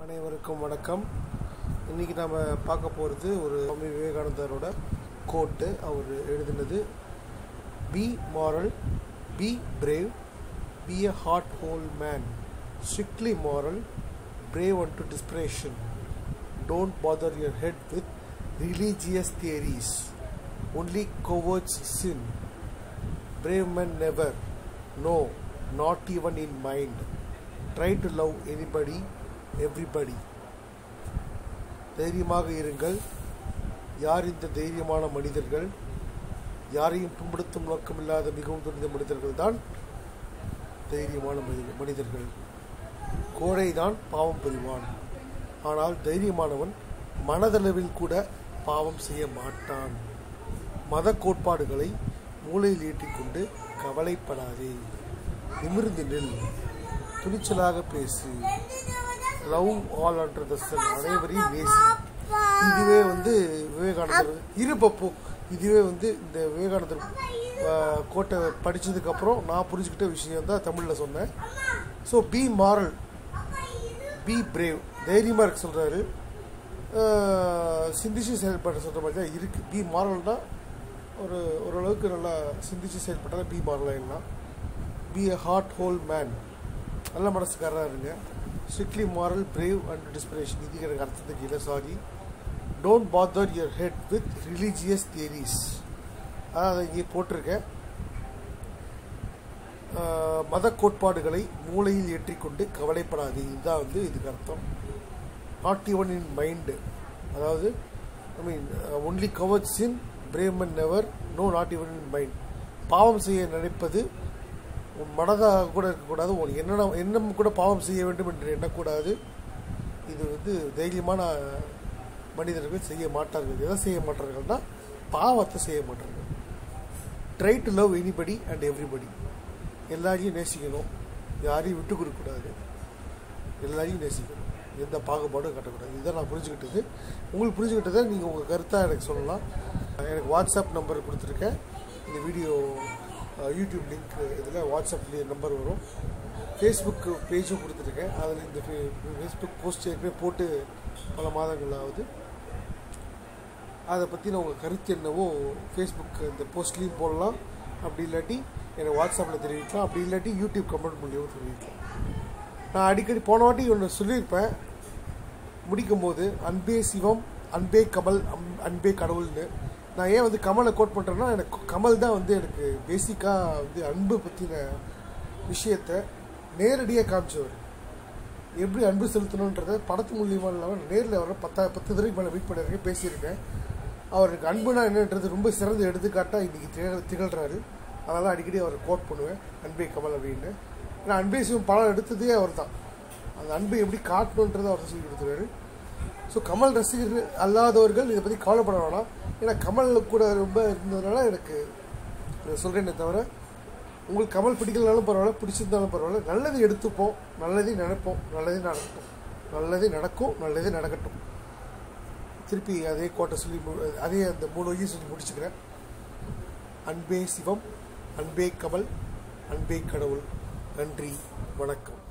அனைவருக்கும் வணக்கம் இன்னைக்கு நாம் பார்க்க போகிறது ஒரு சுவாமி விவேகானந்தரோட கோட்டு அவர் எழுதினது be moral be brave be a heart whole man strictly moral brave and to desperation don't bother your head with religious theories only cowards sin brave men never no not even in mind try to love anybody everybody தைரியமாக இருங்கள் யார் இந்த தைரியமான மனிதர்கள் யாரையும் புண்படுத்தும் நோக்கமில்லாத மிகவும் துணிந்த மனிதர்கள் தான் தைரியமான மனித- மனிதர்கள் கோழை தான் பாவம் புரிவான் ஆனால் தைரியமானவன் மனதளவில் கூட பாவம் செய்ய மாட்டான் மத கோட்பாடுகளை மூளையில் ஏற்றிக்கொண்டு கவலைப்படாதே நிமிர்ந்து நில் துணிச்சலாக பேசு love all under the sun அனைவரையும் நேசி இதுவே வந்து விவேகானந்தர் இரு பப்பு இதுவே வந்து இந்த விவேகானந்தர் ஆஹ், கோட்டை படிச்சதுக்கப்புறம் நான் புரிஞ்சுக்கிட்ட விஷயம் தான் தமிழில் சொன்னேன் so be moral be brave தைரியமாக இருக்க சொல்கிறாரு சிந்திச்சு செயல்பட சொல்கிற மாதிரி தான் இருக்குது பி மாரல்னா ஒரு ஓரளவுக்கு நல்லா சிந்திச்சு செயல்பட்டால் பி மாரல் ஆயிடலாம் be a heart whole man நல்ல மனசுக்காரராக இருங்க strictly moral brave and desperation இது எனக்கு அர்த்தத்துக்கு இல்லை sorry don't bother your head with religious theories அதாவது இங்கே போட்டிருக்கேன் ஆஹ், மத கோட்பாடுகளை மூளையில் ஏற்றிக்கொண்டு கவலைப்படாது இதுதான் வந்து இதுக்கு அர்த்தம் நாட் ஈவன் இன் மைண்டு அதாவது I mean only covers in brave and never no not even in mind பாவம் செய்ய நினைப்பது உன் மனதாக கூட இருக்கக்கூடாது உன் எண்ணம் எண்ணம் கூட பாவம் செய்ய வேண்டும் என்று எண்ணக்கூடாது இது வந்து தைரியமான மனிதர்கள் செய்ய மாட்டார்கள் எதை செய்ய மாட்டார்கள்னா பாவத்தை செய்ய மாட்டார்கள் try to love anybody and everybody எல்லாரையும் நேசிக்கணும் யாரையும் விட்டு கொடுக்கக்கூடாது எல்லாரையும் நேசிக்கணும் எந்த பாகுபாடும் கட்டக்கூடாது இதை நான் புரிஞ்சுக்கிட்டது உங்களுக்கு புரிஞ்சுக்கிட்டதை நீங்கள் உங்கள் கருத்தாக எனக்கு சொல்லலாம் எனக்கு வாட்ஸ்அப் நம்பர் கொடுத்துருக்கேன் இந்த வீடியோ அஹ், யூடியூப் லிங்க் இதில் வாட்ஸ்அப்லேயே நம்பர் வரும் ஃபேஸ்புக் பேஜும் கொடுத்துருக்கேன் அதில் இந்த ஃபே- ஃபேஸ்புக் போஸ்ட் ஏற்கனவே போட்டு பல மாதங்கள் ஆகுது அதை பற்றின உங்கள் கருத்து என்னவோ ஃபேஸ்புக் இந்த போஸ்ட்லேயும் போடலாம் அப்படி இல்லாட்டி எனக்கு வாட்ஸ்அப்பில் தெரிவிக்கலாம் அப்படி இல்லாட்டி யூடியூப் கமெண்ட் மூலியமாக தெரிவிக்கலாம் நான் அடிக்கடி போன வாட்டி ஒன்று சொல்லியிருப்பேன் முடிக்கும் போது அன்பே சிவம் அன்பே கமல் அம்- அன்பே கடவுள்னு நான் ஏன் வந்து கமலை கோட் பண்ணுறேன்னா எனக்கு கமல் தான் வந்து எனக்கு பேசிக்காக வந்து அன்பு பற்றின விஷயத்தை நேரடியாக காமிச்சவர் எப்படி அன்பு செலுத்தணுன்றதை படத்து மூலியமாக இல்லாமல் நேரில் வர பத்தா பத்து தடவைக்கு மேலே மீட் பண்ணியிருக்கேன் பேசியிருக்கேன் அவருக்கு அன்புனா என்னன்றது ரொம்ப சிறந்த எடுத்துக்காட்டாக இன்றைக்கி திகழ் திகழ்கிறாரு அதனால் அடிக்கடி அவரை கோட் பண்ணுவேன் அன்பே கமல் அப்படின்னு ஏன்னா அன்பே சிவம் படம் எடுத்ததே அவர் தான் அந்த அன்பை எப்படி காட்டணுன்றதை அவர் சொல்லி கொடுத்துருவாரு ஸோ கமல் ரசிகர்கள் அல்லாதவர்கள் இதை பற்றி கவலைப்பட வேணாம் ஏன்னா கமல் கூட ரொம்ப இருந்ததுனால எனக்கு இதை சொல்கிறேனே தவிர உங்களுக்கு கமல் பிடிக்கலனாலும் பரவாயில்ல பிடிச்சிருந்தாலும் பரவாயில்ல நல்லதை எடுத்துப்போம் நல்லதே நினைப்போம் நல்லதே நடக்கட்டும் நல்லதே நடக்கும் நல்லதே நடக்கட்டும் திருப்பி அதே கோட்டை சொல்லி மு- அதே அந்த மூணு வகையும் சொல்லி முடிச்சுக்கிறேன் அன்பே சிவம் அன்பே கமல் அன்பே கடவுள் நன்றி வணக்கம்